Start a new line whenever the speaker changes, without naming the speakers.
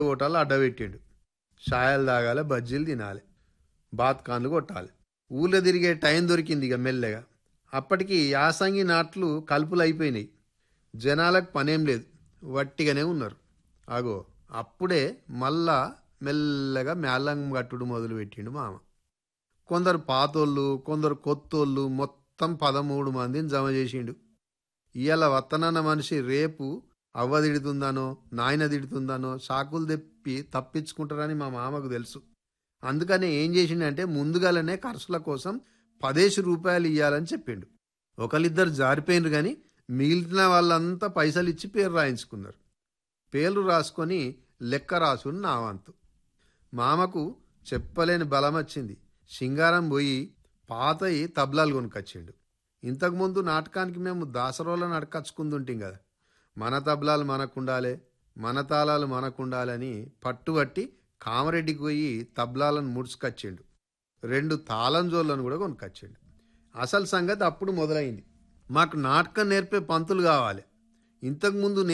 hotel అడ్డబెట్టిండు షాయలు తాగాలి బజ్జీలు తినాలి బాత్కాన్లు కొట్టాలి ఊళ్ళో తిరిగే టైం దొరికింది ఇక మెల్లగా అప్పటికి యాసంగి నాట్లు కలుపులు అయిపోయినాయి జనాలకు పనేం లేదు వట్టిగానే ఉన్నారు అగో అప్పుడే మళ్ళా మెల్లగా మేళం కట్టుడు మొదలు పెట్టిండు మామ కొందరు పాతోళ్ళు కొందరు కొత్తోళ్ళు మొత్తం పదమూడు మందిని జమ చేసిండు ఇవాళ వత్తనన్న మనిషి రేపు అవ్వ తిడుతుందానో నాయన తిడుతుందానో సాకులు తెప్పి తప్పించుకుంటారని మా మామకు తెలుసు అందుకని ఏం చేసిండంటే ముందుగానే ఖర్చుల కోసం పదేసి రూపాయలు ఇవ్వాలని చెప్పిండు ఒకరిద్దరు జారిపోయినరు కానీ మిగిలిన వాళ్ళంతా పైసలు ఇచ్చి పేరు రాయించుకున్నారు పేర్లు రాసుకొని లెక్క రాసుని నా వంతు మామకు చెప్పలేని బలం వచ్చింది సింగారం పోయి పాతయి తబ్లాలు కొనుకొచ్చిండు ఇంతకుముందు నాటకానికి మేము దాసరోళ్ళ నడకచ్చుకుంటుంటాం కదా మన తబ్లాలు మనకుండాలి మన తాళాలు మనకుండాలని పట్టుబట్టి కామరెడ్డికి పోయి తబ్లాలను ముడుచుకొచ్చిండు రెండు తాళం జోళ్ళను కూడా కొనుకొచ్చిండు అసలు సంగతి అప్పుడు మొదలైంది మాకు నాటకం నేర్పే పంతులు కావాలి ఇంతకుముందు